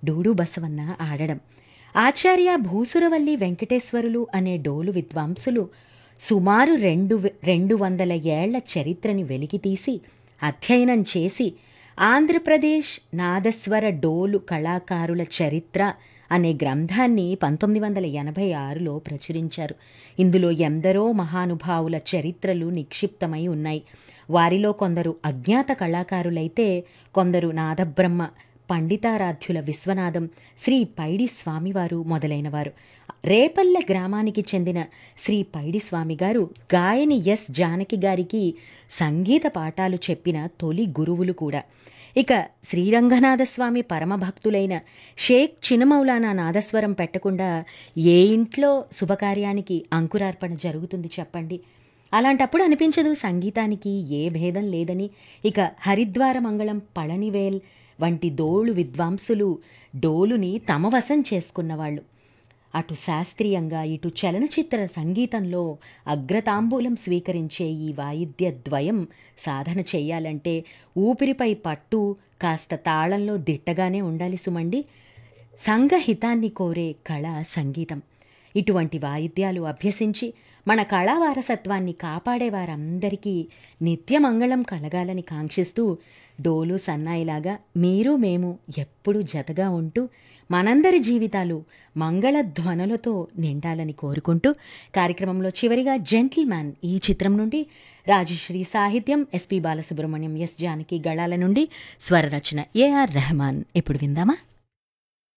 డూడు బసవన్న ఆడడం ఆచార్య భూసురవల్లి వెంకటేశ్వరులు అనే డోలు విద్వాంసులు సుమారు రెండు వె- రెండు వందల ఏళ్ల చరిత్రని వెలికితీసి అధ్యయనం చేసి ఆంధ్రప్రదేశ్ నాదస్వర డోలు కళాకారుల చరిత్ర అనే గ్రంథాన్ని పంతొమ్మిది వందల ఎనభై ఆరులో ప్రచురించారు ఇందులో ఎందరో మహానుభావుల చరిత్రలు నిక్షిప్తమై ఉన్నాయి వారిలో కొందరు అజ్ఞాత కళాకారులైతే కొందరు నాదబ్రహ్మ పండితారాధ్యుల విశ్వనాథం శ్రీ పైడి స్వామివారు మొదలైనవారు రేపల్లె గ్రామానికి చెందిన శ్రీ పైడి స్వామి గారు గాయని ఎస్ జానకి గారికి సంగీత పాఠాలు చెప్పిన తొలి గురువులు కూడా ఇక శ్రీరంగనాథస్వామి పరమభక్తులైన షేక్ చినమౌలానా నాదస్వరం పెట్టకుండా ఏ ఇంట్లో శుభకార్యానికి అంకురార్పణ జరుగుతుంది చెప్పండి అలాంటప్పుడు అనిపించదు సంగీతానికి ఏ భేదం లేదని ఇక హరిద్వార మంగళం పళనివేల్ వంటి దోళు విద్వాంసులు డోలుని తమ వశం చేసుకున్నవాళ్ళు అటు శాస్త్రీయంగా ఇటు చలనచిత్ర సంగీతంలో అగ్రతాంబూలం స్వీకరించే ఈ వాయిద్య ద్వయం సాధన చేయాలంటే ఊపిరిపై పట్టు కాస్త తాళంలో దిట్టగానే ఉండాలి సుమండి సంఘహితాన్ని కోరే కళ సంగీతం ఇటువంటి వాయిద్యాలు అభ్యసించి మన కళా వారసత్వాన్ని కాపాడే వారందరికీ నిత్యమంగళం కలగాలని కాంక్షిస్తూ డోలు సన్నాయిలాగా మీరు మేము ఎప్పుడూ జతగా ఉంటూ మనందరి జీవితాలు మంగళధ్వనులతో నిండాలని కోరుకుంటూ కార్యక్రమంలో చివరిగా జెంటిల్ మ్యాన్ ఈ చిత్రం నుండి రాజశ్రీ సాహిత్యం ఎస్పి బాలసుబ్రహ్మణ్యం ఎస్ జానకి గళాల నుండి స్వరరచన ఏఆర్ రెహమాన్ ఇప్పుడు విందామా